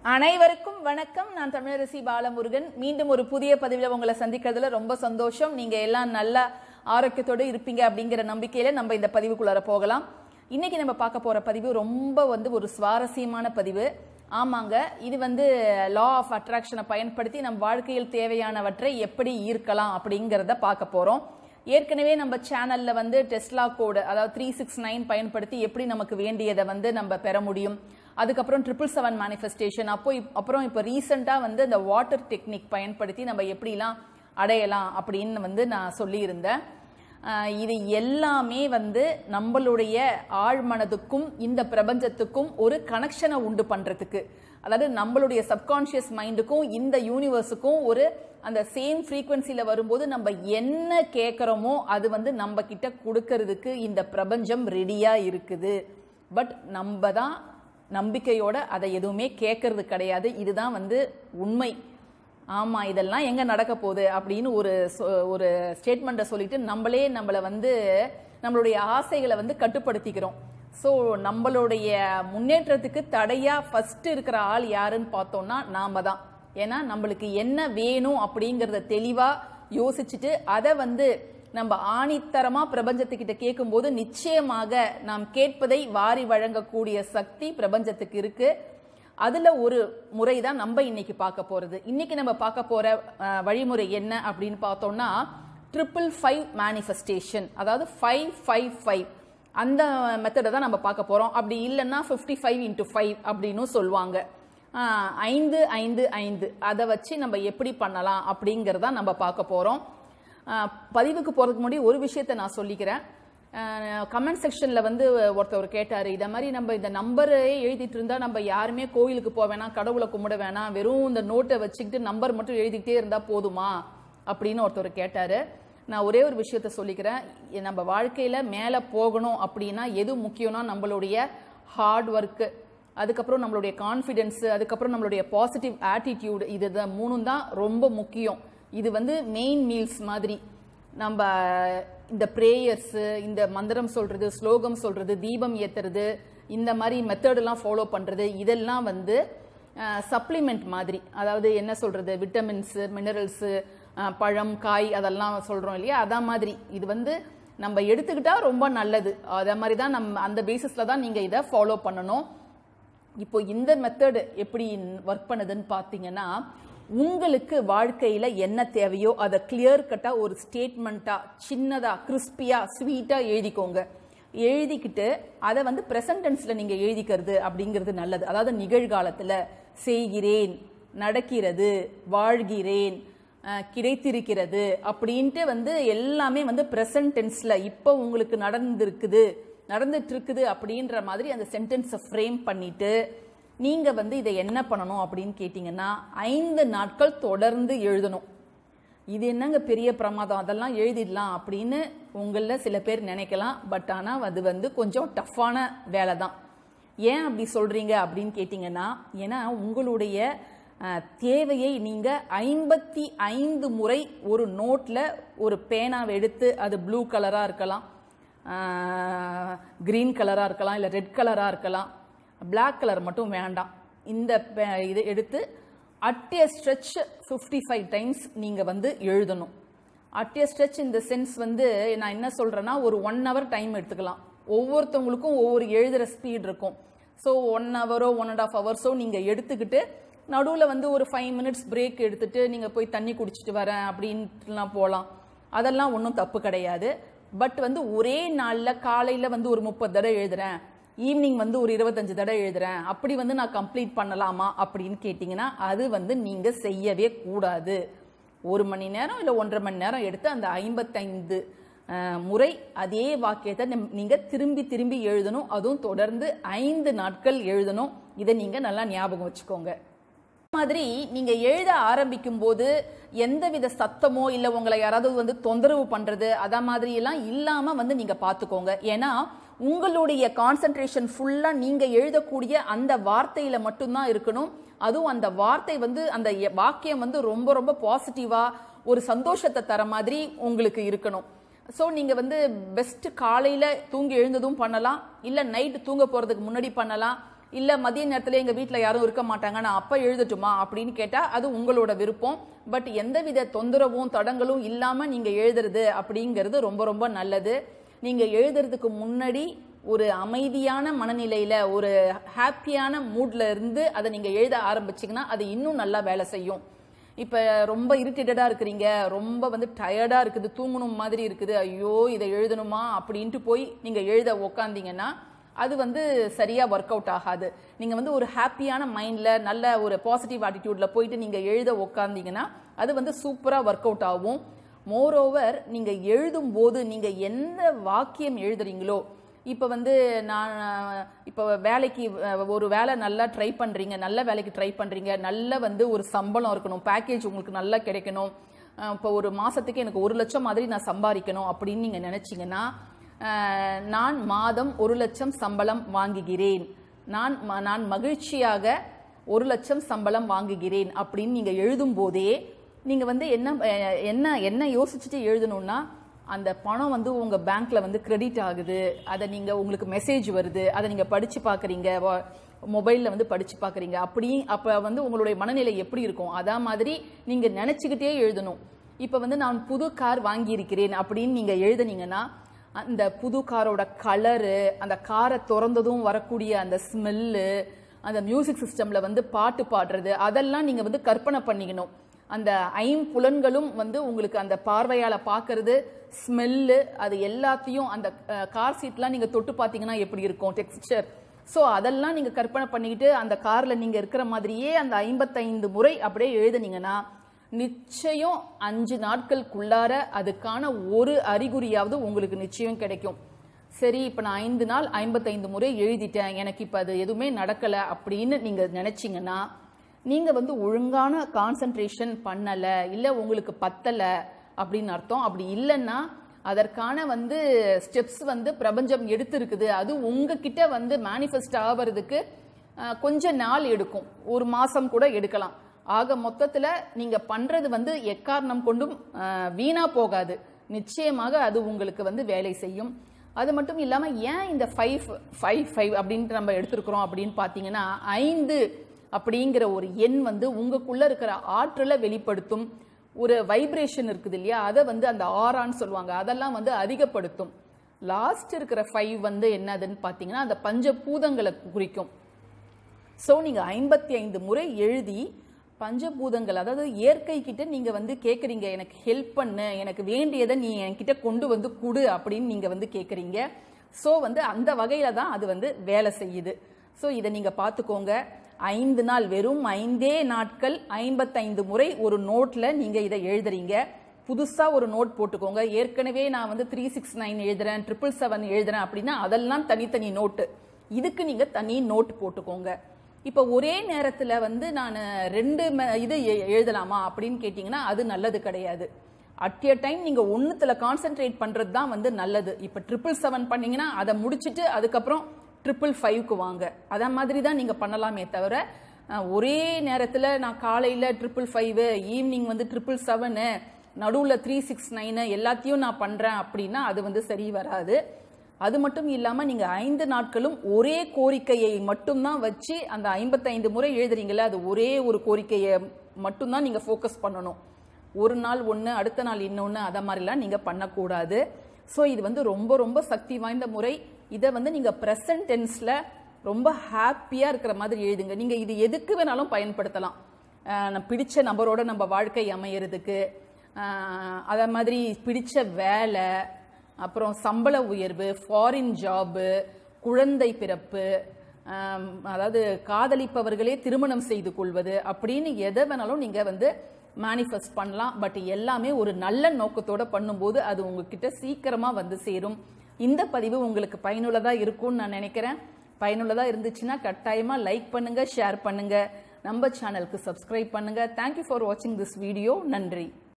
அனைவருக்கும் வணக்கம் நான் தமிழரசி பாலமுருகன் மீண்டும் ஒரு புதிய பதிவில் உங்களை சந்திக்கிறதுல ரொம்ப சந்தோஷம் நீங்க எல்லாம் நல்ல ஆரோக்கியத்தோடு இருப்பீங்க அப்படிங்கிற நம்பிக்கையில நம்ம இந்த பதிவுக்குள்ளார போகலாம் இன்னைக்கு நம்ம பார்க்க போற பதிவு ரொம்ப வந்து ஒரு சுவாரஸ்யமான பதிவு ஆமாங்க இது வந்து லா ஆஃப் அட்ராக்ஷனை பயன்படுத்தி நம் வாழ்க்கையில் தேவையானவற்றை எப்படி ஈர்க்கலாம் அப்படிங்கிறத பார்க்க போறோம் ஏற்கனவே நம்ம சேனல்ல வந்து டெஸ்லா கோடு அதாவது த்ரீ சிக்ஸ் நைன் பயன்படுத்தி எப்படி நமக்கு வேண்டியதை வந்து நம்ம பெற முடியும் அதுக்கப்புறம் ட்ரிபிள் செவன் மேனிஃபெஸ்டேஷன் அப்போ இப்- அப்புறம் இப்போ ரீசெண்டாக வந்து இந்த வாட்டர் டெக்னிக் பயன்படுத்தி நம்ம எப்படிலாம் அடையலாம் அப்படின்னு வந்து நான் சொல்லியிருந்தேன் ஆஹ் இது எல்லாமே வந்து நம்மளுடைய ஆழ்மனதுக்கும் இந்த பிரபஞ்சத்துக்கும் ஒரு கனெக்ஷனை உண்டு பண்றதுக்கு அதாவது நம்மளுடைய சப்கான்ஷியஸ் மைண்டுக்கும் இந்த யூனிவர்ஸுக்கும் ஒரு அந்த சேம் ஃப்ரீக்வன்சில வரும்போது நம்ம என்ன கேட்குறோமோ அது வந்து நம்ம கிட்ட கொடுக்கறதுக்கு இந்த பிரபஞ்சம் ரெடியா இருக்குது பட் நம்ம தான் நம்பிக்கையோட அதை எதுவுமே கேட்கறது கிடையாது இதுதான் வந்து உண்மை ஆமா இதெல்லாம் எங்க நடக்க போகுது அப்படின்னு ஒரு சொ- ஒரு ஸ்டேட்மெண்ட்டை சொல்லிட்டு நம்மளே நம்மளை வந்து நம்மளுடைய ஆசைகளை வந்து கட்டுப்படுத்திக்கிறோம் ஸோ நம்மளுடைய முன்னேற்றத்துக்கு தடையா ஃபர்ஸ்ட் இருக்கிற ஆள் யாருன்னு பார்த்தோம்னா நாம தான் ஏன்னா நம்மளுக்கு என்ன வேணும் அப்படிங்கறத தெளிவா யோசிச்சுட்டு அதை வந்து நம்ம ஆணித்தரமா பிரபஞ்சத்துக்கிட்ட கேட்கும்போது நிச்சயமாக நாம் கேட்பதை வாரி வழங்கக்கூடிய சக்தி பிரபஞ்சத்துக்கு இருக்கு அதுல ஒரு முறை தான் நம்ம இன்னைக்கு பார்க்க போறது இன்னைக்கு நம்ம பார்க்க போற அஹ், வழிமுறை என்ன அப்படின்னு பார்த்தோம்னா ட்ரிபிள் ஃபைவ் மேனிஃபெஸ்டேஷன் அதாவது ஃபைவ் ஃபைவ் ஃபைவ் அந்த மெத்தடை தான் நம்ம பார்க்க போறோம் அப்படி இல்லைன்னா ஃபிஃப்டி ஃபைவ் இன்ட்டு ஃபைவ் அப்படின்னு சொல்லுவாங்க ஆஹ், ஐந்து ஐந்து ஐந்து அதை வச்சு நம்ம எப்படி பண்ணலாம் அப்படிங்கிறத நம்ம பார்க்க போறோம் ஆஹ், பதிவுக்கு போறதுக்கு முன்னாடி ஒரு விஷயத்தை நான் சொல்லிக்கிறேன் கமெண்ட் செக்ஷன்ல வந்து ஒருத்தவர் கேட்டாரு இத மாதிரி நம்ம இந்த நம்பரை எழுதிட்டு இருந்தா நம்ம யாருமே கோயிலுக்கு போக வேணாம் கடவுளை கும்பிட வேணாம் வெறும் இந்த நோட்டை வச்சுக்கிட்டு நம்பர் மட்டும் எழுதிக்கிட்டே இருந்தா போதுமா அப்படின்னு ஒருத்தவர் கேட்டாரு நான் ஒரே ஒரு விஷயத்த சொல்லிக்கிறேன் இ- நம்ம வாழ்க்கையில மேல போகணும் அப்படின்னா எது முக்கியம்னா நம்மளுடைய ஹார்ட் ஒர்க்கு அதுக்கப்புறம் நம்மளுடைய கான்ஃபிடென்ஸ் அதுக்கப்புறம் நம்மளுடைய பாசிட்டிவ் ஆட்டிடியூட் இது தான் மூணும் தான் ரொம்ப முக்கியம் இது வந்து மெயின் மீல்ஸ் மாதிரி நம்ம இந்த ப்ரேயர்ஸ் இந்த மந்திரம் சொல்றது ஸ்லோகம் சொல்றது தீபம் ஏத்துறது இந்த மாதிரி மெத்தடெல்லாம் ஃபாலோ பண்றது இதெல்லாம் வந்து சப்ளிமெண்ட் மாதிரி அதாவது என்ன சொல்றது விட்டமின்ஸ் மினரல்ஸ் பழம் காய் அதெல்லாம் சொல்றோம் இல்லையா அதான் மாதிரி இது வந்து நம்ம எடுத்துக்கிட்டா ரொம்ப நல்லது அதே மாதிரி தான் நம்ம அந்த பேசிஸ்ல தான் நீங்க இதை ஃபாலோ பண்ணணும் இப்போ இந்த மெத்தட் எப்படி ஒர்க் பண்ணுதுன்னு பார்த்தீங்கன்னா உங்களுக்கு வாழ்க்கையில என்ன தேவையோ அதை கிளியர் கட்டா ஒரு ஸ்டேட்மெண்ட்டா சின்னதா கிறிஸ்பியா ஸ்வீட்டா எழுதிக்கோங்க எழுதிக்கிட்டு அதை வந்து பிரசன்ட் டென்ஸ்ல நீங்க எழுதிக்கிறது அப்படிங்கிறது நல்லது அதாவது நிகழ்காலத்துல செய்கிறேன் நடக்கிறது வாழ்கிறேன் அஹ், கிடைத்திருக்கிறது அப்படின்ட்டு வந்து எல்லாமே வந்து பிரசன்ட் டென்ஸ்ல இப்போ உங்களுக்கு நடந்திருக்குது நடந்துட்டு இருக்குது அப்படின்ற மாதிரி அந்த சென்டென்ஸை ஃப்ரேம் பண்ணிட்டு நீங்க வந்து இதை என்ன பண்ணணும் அப்படின்னு கேட்டிங்கன்னா ஐந்து நாட்கள் தொடர்ந்து எழுதணும் இது என்னங்க பெரிய பிரமாதம் அதெல்லாம் எழுதிடலாம் அப்படின்னு உங்களில் சில பேர் நினைக்கலாம் பட் ஆனால் அது வந்து கொஞ்சம் டஃப்பான வேலை தான் ஏன் அப்படி சொல்றீங்க அப்படின்னு கேட்டிங்கன்னா ஏன்னா உங்களுடைய அஹ், தேவையை நீங்க ஐம்பத்தி ஐந்து முறை ஒரு நோட்ல ஒரு பேனாவை எடுத்து அது ப்ளூ கலரா இருக்கலாம் கிரீன் கலரா இருக்கலாம் இல்லை ரெட் கலரா இருக்கலாம் Black கலர் மட்டும் வேண்டாம் இந்த பே- இதை எடுத்து at a stretch fifty five times நீங்கள் வந்து எழுதணும் அட் எ ஸ்ட்ரெச் இந்த சென்ஸ் வந்து நான் என்ன சொல்கிறேன்னா ஒரு ஒன் ஹவர் டைம் எடுத்துக்கலாம் ஒவ்வொருத்தவங்களுக்கும் ஒவ்வொரு எழுதுகிற ஸ்பீட் இருக்கும் ஸோ ஒன் ஹவரோ ஒன் அண்ட் ஆஃப் ஹவர்ஸோ நீங்கள் எடுத்துக்கிட்டு நடுவில் வந்து ஒரு ஃபைவ் மினிட்ஸ் பிரேக் எடுத்துட்டு நீங்கள் போய் தண்ணி குடிச்சிட்டு வரேன் அப்படின்ட்டுலாம் போகலாம் அதெல்லாம் ஒன்றும் தப்பு கிடையாது பட் வந்து ஒரே நாளில் காலையில் வந்து ஒரு முப்பது தடவை எழுதுறேன் ஈவினிங் வந்து ஒரு இருபத்தஞ்சு தடவை எழுதுறேன் அப்படி வந்து நான் கம்ப்ளீட் பண்ணலாமா அப்படின்னு கேட்டிங்கன்னா அது வந்து நீங்கள் செய்யவே கூடாது ஒரு மணி நேரம் இல்லை ஒன்றரை மணி நேரம் எடுத்து அந்த ஐம்பத்தைந்து அஹ், முறை அதே வாக்கியத்தை நிம்- நீங்க திரும்பி திரும்பி எழுதணும் அதுவும் தொடர்ந்து ஐந்து நாட்கள் எழுதணும் இதை நீங்க நல்லா ஞாபகம் வச்சுக்கோங்க மாதிரி நீங்க எழுத ஆரம்பிக்கும் போது எந்தவித சத்தமோ இல்ல உங்களை யாராவது வந்து தொந்தரவு பண்றது அத மாதிரி எல்லாம் இல்லாம வந்து நீங்க பாத்துக்கோங்க ஏன்னா உங்களுடைய கான்சென்ட்ரேஷன் ஃபுல்லா நீங்க எழுதக்கூடிய அந்த வார்த்தையில மட்டும்தான் இருக்கணும் அதுவும் அந்த வார்த்தை வந்து அந்த எ- வாக்கியம் வந்து ரொம்ப ரொம்ப பாசிட்டிவா ஒரு சந்தோஷத்தை தர மாதிரி உங்களுக்கு இருக்கணும் ஸோ நீங்க வந்து பெஸ்ட் காலையில தூங்கி எழுந்ததும் பண்ணலாம் இல்ல நைட்டு தூங்க போறதுக்கு முன்னாடி பண்ணலாம் இல்ல மதிய நேரத்துல எங்க வீட்ல யாரும் இருக்க மாட்டாங்க நான் அப்ப எழுதட்டுமா அப்படின்னு கேட்டா அது உங்களோட விருப்பம் பட் எந்தவித தொந்தரவும் தடங்களும் இல்லாம நீங்க எழுதுறது அப்படிங்கிறது ரொம்ப ரொம்ப நல்லது நீங்க எழுதுறதுக்கு முன்னாடி ஒரு அமைதியான மனநிலையில ஒரு ஹாப்பியான மூட்ல இருந்து அதை நீங்க எழுத ஆரம்பிச்சீங்கன்னா அது இன்னும் நல்லா வேலை செய்யும் இப்ப ரொம்ப இரிட்டேட்டடா இருக்கிறீங்க ரொம்ப வந்து டயர்டா இருக்குது தூங்கணும் மாதிரி இருக்குது ஐயோ இதை எழுதணுமா அப்படின்ட்டு போய் நீங்க எழுத உக்காந்தீங்கன்னா அது வந்து சரியா ஒர்க் அவுட் ஆகாது நீங்க வந்து ஒரு ஹாப்பியான மைண்ட்ல நல்ல ஒரு பாசிட்டிவ் ஆட்டிடியூட்ல போயிட்டு நீங்க எழுத உக்காந்தீங்கன்னா அது வந்து சூப்பரா ஒர்க் அவுட் ஆகும் மோரோவர் நீங்க எழுதும் போது நீங்க எந்த வாக்கியம் எழுதுறீங்களோ இப்போ வந்து நான் இப்போ வேலைக்கு அஹ், ஒரு வேலை நல்லா ட்ரை பண்றீங்க நல்ல வேலைக்கு ட்ரை பண்றீங்க நல்ல வந்து ஒரு சம்பளம் இருக்கணும் பேக்கேஜ் உங்களுக்கு நல்லா கிடைக்கணும் அஹ், இப்போ ஒரு மாசத்துக்கு எனக்கு ஒரு லட்சம் மாதிரி நான் சம்பாதிக்கணும் அப்படின்னு நீங்க நினைச்சீங்கன்னா அஹ், நான் மாதம் ஒரு லட்சம் சம்பளம் வாங்குகிறேன் நான் ம- நான் மகிழ்ச்சியாக ஒரு லட்சம் சம்பளம் வாங்குகிறேன் அப்படின்னு நீங்க எழுதும் போதே நீங்க வந்து என்ன அஹ், என்ன என்ன யோசிச்சுட்டு எழுதணும்னா அந்த பணம் வந்து உங்க பேங்க்ல வந்து கிரெடிட் ஆகுது அதை நீங்க உங்களுக்கு மெசேஜ் வருது அதை நீங்க படிச்சு பாக்குறீங்க மொபைல்ல வந்து படிச்சு பாக்குறீங்க அப்படி அப்ப வந்து உங்களுடைய மனநிலை எப்படி இருக்கும் அதா மாதிரி நீங்க நினைச்சுக்கிட்டே எழுதணும் இப்ப வந்து நான் புது கார் வாங்கியிருக்கிறேன் அப்படின்னு நீங்க எழுதுனீங்கன்னா அந்த புது காரோட கலரு அந்த காரை திறந்ததும் வரக்கூடிய அந்த ஸ்மெல்லு அந்த மியூசிக் சிஸ்டம்ல வந்து பாட்டு பாடுறது அதெல்லாம் நீங்க வந்து கற்பனை பண்ணிக்கணும் அந்த ஐம்புலன்களும் வந்து உங்களுக்கு அந்த பார்வையால பார்க்கறது ஸ்மெல்லு அது எல்லாத்தையும் அந்த கார் சீட்லாம் நீங்க தொட்டு பார்த்தீங்கன்னா எப்படி இருக்கும் டெக்ஸ்டர் ஸோ அதெல்லாம் நீங்க கற்பனை பண்ணிக்கிட்டு அந்த கார்ல நீங்க இருக்கிற மாதிரியே அந்த ஐம்பத்தைந்து முறை அப்படியே எழுதுனீங்கன்னா நிச்சயம் அஞ்சு நாட்களுக்குள்ளார அதுக்கான ஒரு அறிகுறியாவது உங்களுக்கு நிச்சயம் கிடைக்கும் சரி இப்ப நான் ஐந்து நாள் ஐம்பத்தைந்து முறை எழுதிட்டேன் எனக்கு இப்ப அது எதுவுமே நடக்கல அப்படின்னு நீங்க நினைச்சீங்கன்னா நீங்க வந்து ஒழுங்கான கான்சென்ட்ரேஷன் பண்ணல இல்ல உங்களுக்கு பத்தல அப்படின்னு அர்த்தம் அப்படி இல்லைன்னா அதற்கான வந்து ஸ்டெப்ஸ் வந்து பிரபஞ்சம் எடுத்திருக்குது அது உங்ககிட்ட வந்து மேனிஃபெஸ்ட் ஆவறதுக்கு அஹ், கொஞ்ச நாள் எடுக்கும் ஒரு மாசம் கூட எடுக்கலாம் ஆக மொத்தத்துல நீங்க பண்றது வந்து எக்காரணம் கொண்டும் அஹ், வீணா போகாது நிச்சயமாக அது உங்களுக்கு வந்து வேலை செய்யும் அது மட்டும் இல்லாம ஏன் இந்த ஃபைவ் ஃபைவ் ஃபைவ் அப்படின்ட்டு நம்ம எடுத்திருக்கிறோம் அப்படின்னு பாத்தீங்கன்னா ஐந்து அப்படிங்கிற ஒரு எண் வந்து உங்களுக்குள்ள இருக்கிற ஆற்றலை வெளிப்படுத்தும் ஒரு வைப்ரேஷன் இருக்குது இல்லையா அதை வந்து அந்த ஆரான்னு சொல்லுவாங்க அதெல்லாம் வந்து அதிகப்படுத்தும் லாஸ்ட் இருக்கிற ஃபைவ் வந்து என்னதுன்னு பாத்தீங்கன்னா அந்த பஞ்சபூதங்களை குறிக்கும் ஸோ நீங்க ஐம்பத்தி ஐந்து முறை எழுதி பஞ்சபூதங்கள் அதாவது இயற்கை கிட்ட நீங்க வந்து கேக்குறீங்க எனக்கு ஹெல்ப் பண்ணு எனக்கு வேண்டியதை நீ என்கிட்ட கொண்டு வந்து கொடு அப்படின்னு நீங்க வந்து கேக்குறீங்க ஸோ வந்து அந்த வகையில தான் அது வந்து வேலை செய்யுது ஸோ இதை நீங்க பார்த்துக்கோங்க ஐந்து நாள் வெறும் ஐந்தே நாட்கள் ஐம்பத்தைந்து முறை ஒரு நோட்ல நீங்க இதை எழுதுறீங்க புதுசா ஒரு நோட் போட்டுக்கோங்க ஏற்கனவே நான் வந்து த்ரீ சிக்ஸ் நைன் எழுதுறேன் ட்ரிபிள் செவன் எழுதுறேன் அப்படின்னா அதெல்லாம் தனித்தனி நோட்டு இதுக்கு நீங்க தனி நோட் போட்டுக்கோங்க இப்ப ஒரே நேரத்துல வந்து நான் ரெண்டு ம- இது எ- எழுதலாமா அப்படின்னு கேட்டீங்கன்னா அது நல்லது கிடையாது அட் எ டைம் நீங்க ஒண்ணுத்துல கான்சென்ட்ரேட் பண்றது தான் வந்து நல்லது இப்ப ட்ரிபிள் செவன் பண்ணீங்கன்னா அதை முடிச்சிட்டு அதுக்கப்புறம் ட்ரிபிள் ஃபைவ்க்கு வாங்க அத மாதிரி தான் நீங்க பண்ணலாமே தவிர அஹ், ஒரே நேரத்துல நான் காலையில ட்ரிபிள் ஃபைவ் ஈவினிங் வந்து ட்ரிபிள் செவனு நடுவுல த்ரீ சிக்ஸ் நைனு எல்லாத்தையும் நான் பண்றேன் அப்படின்னா அது வந்து சரி வராது அது மட்டும் இல்லாம நீங்க ஐந்து நாட்களும் ஒரே கோரிக்கையை மட்டும்தான் வச்சு அந்த ஐம்பத்தைந்து முறை எழுதுறீங்கல்ல அது ஒரே ஒரு கோரிக்கையை மட்டும்தான் நீங்க ஃபோக்கஸ் பண்ணணும் ஒரு நாள் ஒன்று அடுத்த நாள் இன்னொன்று அதை மாதிரிலாம் நீங்கள் பண்ணக்கூடாது ஸோ இது வந்து ரொம்ப ரொம்ப சக்தி வாய்ந்த முறை இதை வந்து நீங்கள் ப்ரெசன்ட் டென்ஸில் ரொம்ப ஹாப்பியாக இருக்கிற மாதிரி எழுதுங்க நீங்கள் இது எதுக்கு வேணாலும் பயன்படுத்தலாம் அஹ் நம்ம பிடிச்ச நபரோட நம்ம வாழ்க்கை அமையறதுக்கு அஹ் அதே மாதிரி பிடிச்ச வேலை அப்புறம் சம்பள உயர்வு ஃபாரின் ஜாபு குழந்தை பிறப்பு ஆம், அதாவது காதலிப்பவர்களே திருமணம் செய்து கொள்வது அப்படின்னு எதை வேணாலும் நீங்க வந்து மேனிஃபெஸ்ட் பண்ணலாம் பட் எல்லாமே ஒரு நல்ல நோக்கத்தோட பண்ணும்போது அது உங்ககிட்ட சீக்கிரமா வந்து சேரும் இந்த பதிவு உங்களுக்கு பயனுள்ளதா இருக்கும்னு நான் நினைக்கிறேன் பயனுள்ளதா இருந்துச்சுன்னா கட்டாயமா லைக் பண்ணுங்க ஷேர் பண்ணுங்க நம்ம சேனலுக்கு சப்ஸ்கிரைப் பண்ணுங்க தேங்க்யூ ஃபார் வாட்சிங் திஸ் வீடியோ நன்றி